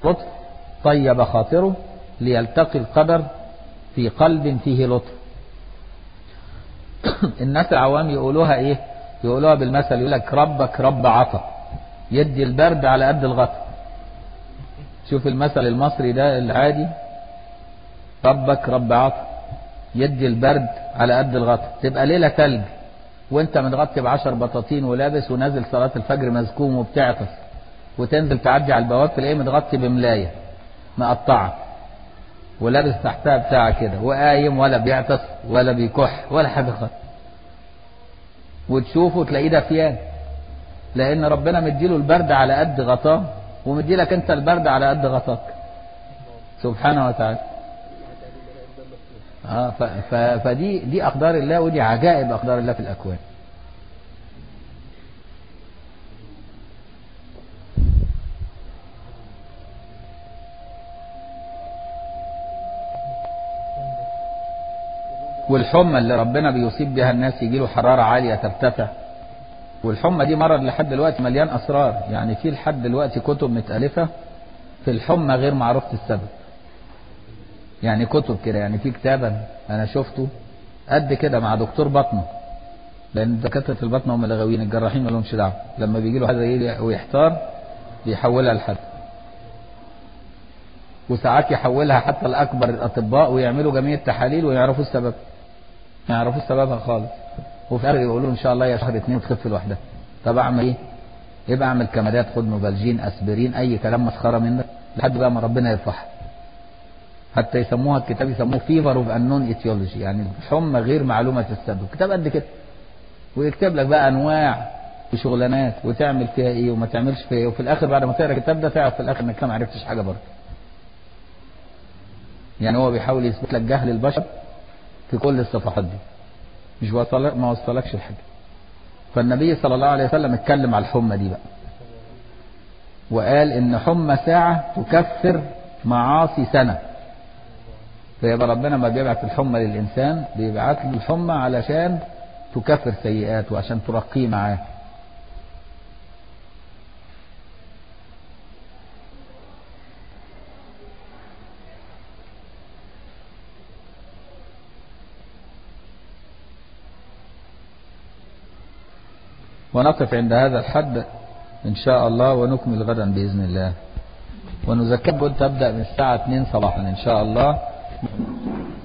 لطف طيب خاطره ليلتقي القدر في قلب فيه لطف الناس العوام يقولوها ايه يقولوها بالمثل يقول لك ربك رب عطا يدي البرد على قد الغطا شوف المثل المصري ده العادي ربك رب عطا يدي البرد على قد الغطا تبقى ليلة تلج وانت متغطي بعشر بطاطين ولابس ونازل صلاة الفجر مزكوم وبتعطس وتنزل تعدي على البواب تلاقيه متغطي بملاية مقطعة ولابس تحتها بتاع كده وقايم ولا بيعطس ولا بيكح ولا حاجة خالص وتشوفه تلاقيه دفيان لأن ربنا مديله البرد على قد غطاه ومديلك أنت البرد على قد غطاك سبحانه وتعالى آه ف ف فدي دي أقدار الله ودي عجائب أقدار الله في الأكوان والحمى اللي ربنا بيصيب بها الناس يجي له حرارة عالية ترتفع والحمى دي مرض لحد دلوقتي مليان أسرار يعني في لحد دلوقتي كتب متألفة في الحمى غير معروفة السبب يعني كتب كده يعني في كتابا أنا شفته قد كده مع دكتور بطنه لأن دكاترة البطنة هم اللي غاويين الجراحين ما لهمش دعوة لما بيجي له هذا يجي ويحتار بيحولها لحد وساعات يحولها حتى لأكبر الأطباء ويعملوا جميع التحاليل ويعرفوا السبب ما يعرفوش سببها خالص وفي الاخر يقولوا ان شاء الله يا شهر اتنين وتخف لوحدها طب اعمل ايه؟ يبقى اعمل كمادات خد نوفالجين اسبرين اي كلام مسخره من ده لحد بقى ما ربنا يرفعها حتى يسموها الكتاب يسموه فيفر اوف انون ايتيولوجي يعني الحمى غير معلومه السبب كتاب قد كده ويكتب لك بقى انواع وشغلانات وتعمل فيها ايه وما تعملش فيها ايه وفي الاخر بعد ما تقرا الكتاب ده تعرف في الاخر انك ما عرفتش حاجه برضه يعني هو بيحاول يثبت لك جهل البشر في كل الصفحات دي مش وصل ما وصلكش الحاجة فالنبي صلى الله عليه وسلم اتكلم على الحمى دي بقى وقال ان حمى ساعة تكفر معاصي سنة فيبقى ربنا ما بيبعت الحمى للإنسان بيبعت له الحمى علشان تكفر سيئات وعشان ترقيه معاه ونقف عند هذا الحد إن شاء الله ونكمل غدا بإذن الله ونذكركم تبدأ من الساعة 2 صباحا إن شاء الله